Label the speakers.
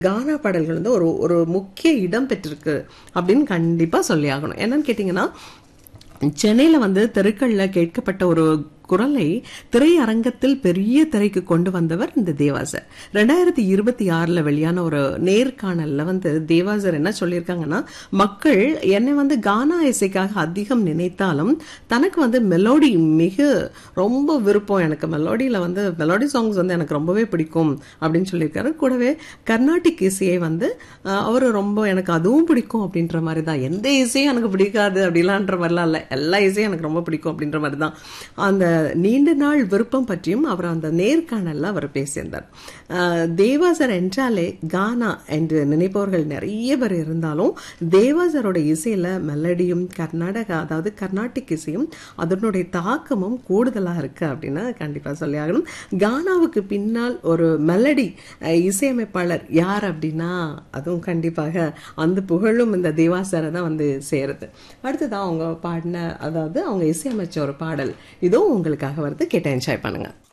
Speaker 1: கானா பாடல்கள் வந்து ஒரு ஒரு முக்கிய இடம் பெற்றிருக்கு அப்படின்னு கண்டிப்பா சொல்லி ஆகணும் என்னன்னு கேட்டீங்கன்னா சென்னையில வந்து தெருக்கள்ல கேட்கப்பட்ட ஒரு குரலை திரையரங்கத்தில் பெரிய திரைக்கு கொண்டு வந்தவர் இந்த தேவாசர் ரெண்டாயிரத்தி இருபத்தி ஆறுல வெளியான ஒரு நேர்காணல்ல வந்து தேவாசர் என்ன சொல்லியிருக்காங்கன்னா மக்கள் என்னை வந்து கானா இசைக்காக அதிகம் நினைத்தாலும் தனக்கு வந்து மெலோடி மிக ரொம்ப விருப்பம் எனக்கு மெலோடியில வந்து மெலோடி சாங்ஸ் வந்து எனக்கு ரொம்பவே பிடிக்கும் அப்படின்னு சொல்லியிருக்காரு கூடவே கர்நாடிக் இசையை வந்து அவர் ரொம்ப எனக்கு அதுவும் பிடிக்கும் அப்படின்ற மாதிரி தான் எந்த இசையும் எனக்கு பிடிக்காது அப்படிலான்ற மாதிரிலாம் இல்லை எல்லா இசையும் எனக்கு ரொம்ப பிடிக்கும் அப்படின்ற மாதிரி தான் அந்த நீண்ட நாள் விருப்பம் பற்றியும் அவர் அந்த நேர்காணல்ல அவர் பேசியிருந்தார் தேவாசர் என்றாலே கானா என்று நினைப்பவர்கள் நிறைய பேர் இருந்தாலும் தேவாசரோட இசையில மெலடியும் கர்நாடகா அதாவது கர்நாடிக் இசையும் அதனுடைய தாக்கமும் கூடுதலா இருக்கு அப்படின்னு கண்டிப்பா சொல்லி ஆகணும் கானாவுக்கு பின்னால் ஒரு மெலடி இசையமைப்பாளர் யார் அப்படின்னா அதுவும் கண்டிப்பாக அந்த புகழும் இந்த தேவாசரை தான் வந்து சேருது அடுத்ததான் அவங்க பாடின அதாவது அவங்க இசையமைச்ச ஒரு பாடல் இதுவும் உங்களுக்காக வருது கேட்ட என்ஜாய் பண்ணுங்க